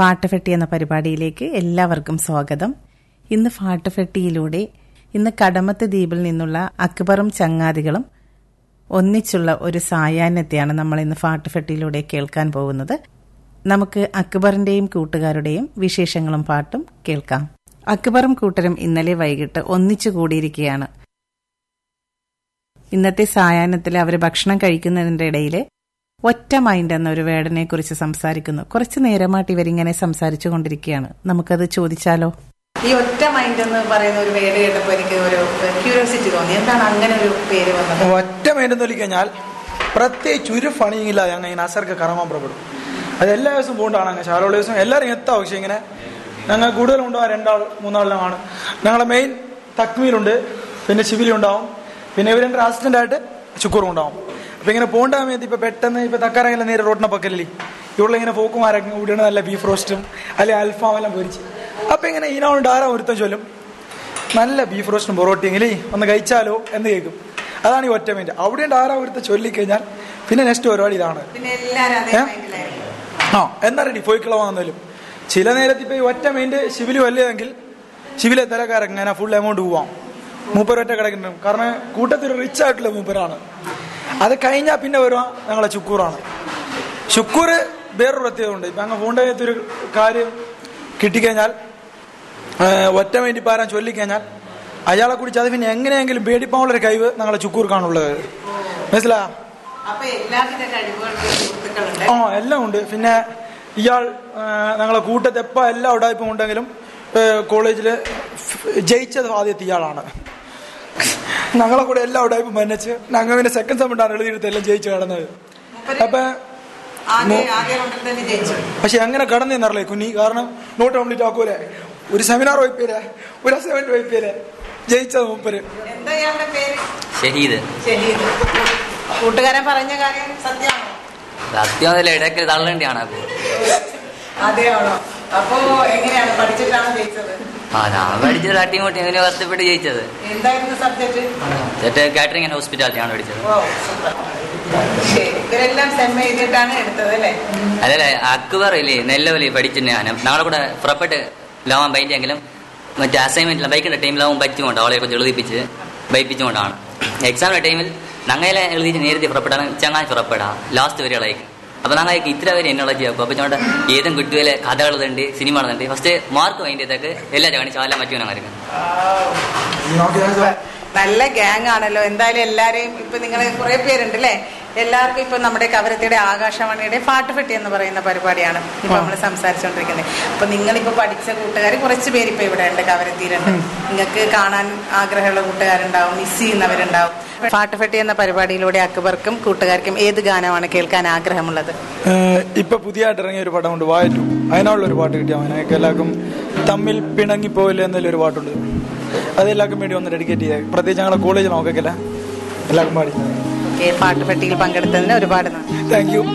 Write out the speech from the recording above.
ഫാട്ടുഫെട്ടി എന്ന പരിപാടിയിലേക്ക് എല്ലാവർക്കും സ്വാഗതം ഇന്ന് ഫാട്ടുഫെട്ടിയിലൂടെ ഇന്ന് കടമത്ത് ദ്വീപിൽ നിന്നുള്ള അക്ബറും ചങ്ങാതികളും ഒന്നിച്ചുള്ള ഒരു സായാഹ്നത്തെയാണ് നമ്മൾ ഇന്ന് ഫാട്ടുഫെട്ടിയിലൂടെ കേൾക്കാൻ പോകുന്നത് നമുക്ക് അക്ബറിന്റെയും കൂട്ടുകാരുടെയും വിശേഷങ്ങളും പാട്ടും കേൾക്കാം അക്ബറും കൂട്ടരും ഇന്നലെ വൈകിട്ട് ഒന്നിച്ചു കൂടിയിരിക്കുകയാണ് ഇന്നത്തെ സായാഹ്നത്തിൽ അവർ ഭക്ഷണം കഴിക്കുന്നതിന്റെ ഇടയിൽ ഒറ്റ മൈൻഡ് എന്ന ഒരു വേർഡിനെ കുറിച്ച് സംസാരിക്കുന്നു കുറച്ചു നേരമായിട്ട് ഇവരിങ്ങനെ സംസാരിച്ചു കൊണ്ടിരിക്കുകയാണ് നമുക്കത് ചോദിച്ചാലോ ഈ ഒറ്റ മൈൻഡ് എന്ന് പറയുന്ന ഒരു വേർഡ് കേട്ടപ്പോൾ എനിക്ക് ഒരു ക്യൂരിയോസിറ്റി തോന്നി എന്താണ് അങ്ങനെ ഒരു പേര് വന്നത് ഒറ്റ മൈൻഡെന്ന് ചൊല്ലി കഴിഞ്ഞാൽ പ്രത്യേകിച്ച് ഒരു പണിയില്ല ഞങ്ങൾ ഇങ്ങനെ അസർക്ക് കറങ്ങാൻ പുറപ്പെടും അത് എല്ലാ ദിവസവും പോകണ്ടാണ് അങ്ങനെ ശാലോള ദിവസം എല്ലാവരും എത്താം പക്ഷേ ഇങ്ങനെ ഞങ്ങൾ കൂടുതലും ഉണ്ടാവും രണ്ടാൾ മൂന്നാളിലാണ് ഞങ്ങളെ മെയിൻ തക്മീലുണ്ട് പിന്നെ ശിബിലി ഉണ്ടാവും പിന്നെ ഇവർ രണ്ട് അസിസ്റ്റന്റ് ആയിട്ട് ശുക്കൂറും ഉണ്ടാവും അപ്പൊ ഇങ്ങനെ പോകേണ്ട സമയത്ത് ഇപ്പൊ പെട്ടെന്ന് ഇപ്പൊ തക്കാരെല്ലാം നേരെ റോട്ടിനെ പക്കലല്ലേ ഇവിടെ ഇങ്ങനെ പോക്കുമാരൊക്കെ കൂടിയാണ് നല്ല ബീഫ് റോസ്റ്റും അല്ലെങ്കിൽ അൽഫാം എല്ലാം പൊരിച്ച് അപ്പൊ ഇങ്ങനെ ഇതിനോണ്ട് ആരാ ഒരുത്തം ചൊല്ലും നല്ല ബീഫ് റോസ്റ്റും പൊറോട്ടിയെങ്കിലേ ഒന്ന് കഴിച്ചാലോ എന്ന് കേൾക്കും അതാണ് ഈ ഒറ്റ മിനിറ്റ് അവിടെ ഉണ്ട് ആരാ ഒരുത്ത ചൊല്ലിക്കഴിഞ്ഞാൽ പിന്നെ നെക്സ്റ്റ് പരിപാടി ഇതാണ് പിന്നെ എല്ലാരും അതേ ഏ? മൈൻഡിലായിരുന്നു ആ എന്നാ റെഡി പോയിക്കളവാന്നാലും ചില നേരത്ത് ഇപ്പൊ ഈ ഒറ്റ മൈൻഡ് ശിവില് വല്ലതെങ്കിൽ ശിവിലെ തലക്കാരൊക്കെ ഇങ്ങനെ ഫുൾ എമൗണ്ട് പോവാം മൂപ്പർ ഒറ്റ കിടക്കുന്നുണ്ട് കാരണം കൂട്ടത്തിൽ റിച്ച് ആയിട്ടുള്ള മൂപ്പരാണ് അത് കഴിഞ്ഞാൽ പിന്നെ വരുക ഞങ്ങളെ ചുക്കൂറാണ് ശുക്കൂർ വേറൊരു പ്രത്യേകത ഉണ്ട് ഇപ്പൊ അങ്ങ് പോകേണ്ട ഒരു കാര്യം കിട്ടിക്കഴിഞ്ഞാൽ ഏഹ്, ഒറ്റ വേണ്ടി പാരാൻ ചൊല്ലിക്കഴിഞ്ഞാൽ അയാളെ കുറിച്ച് അത് പിന്നെ എങ്ങനെയെങ്കിലും പേടിപ്പാവുള്ളൊരു കഴിവ് ഞങ്ങളെ ചുക്കൂർക്കാണുള്ളത് മനസ്സിലാ അപ്പൊ എല്ലാവിധ കഴിവുകളും സുഹൃത്തുക്കളുണ്ട് ആ എല്ലാം ഉണ്ട് പിന്നെ ഇയാൾ ആ, ഞങ്ങളെ കൂട്ടത്ത് എപ്പോൾ എല്ലാ ഉടായ്പും ഉണ്ടെങ്കിലും കോളേജിൽ ജയിച്ചത് ആദ്യത്തെ ഇയാളാണ് ഞങ്ങളെ കൂടെ എല്ലാ ഉടായ്പും മന്നച്ച് ഞങ്ങൾ പിന്നെ സെക്കൻഡ് സെമിനാണ് എഴുതിയെടുത്ത് എല്ലാം ജയിച്ചു കടന്നത് അപ്പൊ ആദ്യ ആദ്യ റൗണ്ടിൽ തന്നെ ജയിച്ചു പക്ഷെ അങ്ങനെ കടന്നേന്നറിയില്ലേ കുഞ്ഞി കാരണം നോട്ട് കംപ്ലീറ്റ് ആക്കൂലേ ഒരു സെമിനാർ വൈപ്പേരെ ഒരു അസൈൻമെന്റ് വൈപ്പേരെ ജയിച്ചത് മൂപ്പര് എന്താ ഇയാളുടെ പേര് ഷഹീദ് ഷഹീദ് കൂട്ടുകാരൻ പറഞ്ഞ കാര്യം സത്യമാണോ സത്യമല്ല ഇടയ്ക്ക് തള്ളേണ്ടിയാണ് അപ്പൊ അതെയാണോ അപ്പോ എങ്ങനെയാണ് പഠിച്ചിട്ടാണ് ജയിച്ചത് ആ ഞാൻ പഠിച്ചത് തട്ടിമുട്ടി ഇങ്ങനെ കഷ്ടപ്പെട്ട് ജയിച്ചത് എന്തായിരുന്നു സബ്ജക്ട് എന്നിട്ട് കാറ്ററിംഗ് ആൻഡ് ഹോസ്പിറ്റാലിറ്റി ആണ് പഠിച്ചത് ഓ സൂപ്പർ ശരി ഇവരെല്ലാം സെം എഴുതിയിട്ടാണ് എടുത്തത് അല്ലേ അതല്ല അക്ബർ ഇല്ലേ നെല്ലവലി പഠിച്ചിട്ട് ഞാൻ നാളെ കൂടെ പുറപ്പെട്ട് ലാവാൻ പറ്റിയെങ്കിലും മറ്റേ അസൈൻമെന്റിൽ ബൈക്കിന്റെ ടൈമിലാവും പറ്റുകൊണ്ട് അവളെ കുറച്ച് എഴുതിപ്പിച്ച് ബൈപ്പിച്ചുകൊണ്ടാണ് എക്സാമിന്റെ ടൈമിൽ ഞങ്ങളെ എഴുതിച്ച് നേരത്തെ പുറപ്പെടാൻ ചങ്ങായി പുറപ്പെടാം ലാസ്റ്റ് വരെയുള്ളേക്ക് അപ്പൊ ഞങ്ങൾക്ക് ഇത്ര വരെ എന്നുള്ള ചെയ്യാം അപ്പൊ ചോണ്ട ഏതും കിട്ടുകയിലെ കഥ എഴുതുന്നുണ്ട് സിനിമ എഴുതുന്നുണ്ട് ഫസ്റ്റ് മാർക്ക് വേണ്ടിയതൊക്കെ എല്ലാ കാണിച്ചു എല്ലാം പറ്റുമെന്ന് അങ്ങനെ നല്ല ഗ്യാങ് ആണല്ലോ എന്തായാലും എല്ലാരെയും ഇപ്പൊ നിങ്ങൾ കുറെ പേരുണ്ട് അല്ലേ എല്ലാവർക്കും ഇപ്പൊ നമ്മുടെ കവരത്തിയുടെ ആകാശവാണിയുടെ പാട്ടുപെട്ടി എന്ന് പറയുന്ന പരിപാടിയാണ് ഇപ്പൊ നമ്മൾ സംസാരിച്ചുകൊണ്ടിരിക്കുന്നത് അപ്പൊ നിങ്ങളിപ്പോ പഠിച്ച കൂട്ടുകാർ കുറച്ച് പേര് ഇപ്പൊ ഇവിടെ ഉണ്ട് കവരത്തിയിലുണ്ട് നിങ്ങൾക്ക് കാണാൻ ആഗ്രഹമുള്ള കൂട്ടുകാരുണ്ടാവും മിസ് ചെയ്യുന്നവരുണ്ടാവും പാട്ടുപെട്ടി എന്ന പരിപാടിയിലൂടെ അക്ബർക്കും കൂട്ടുകാർക്കും ഏത് ഗാനമാണ് കേൾക്കാൻ ആഗ്രഹമുള്ളത് ഏഹ് ഇപ്പൊ പുതിയതായിട്ട് ഇറങ്ങിയ ഒരു പടമുണ്ട് വായറ്റു അതിനുള്ള ഒരു പാട്ട് കിട്ടിയാൽ മതി ഞങ്ങൾക്ക് എല്ലാവർക്കും തമ്മിൽ പിണങ്ങിപ്പോയില്ല എന്നൊരു പാട്ടുണ്ട് അത് എല്ലാവർക്കും വേണ്ടി ഒന്ന് ഡെഡിക്കേറ്റ് ചെയ്തേ പ്രത്യേകിച്ച് ഞങ്ങളുടെ കോളേജ് നോക്കല്ല എല്ലാവർക്കും പാടി ഓക്കെ പാട്ടുപെട്ടിയിൽ പങ്കെടുത്തതിന് ഒരുപാട് നന്ദി താങ്ക് യു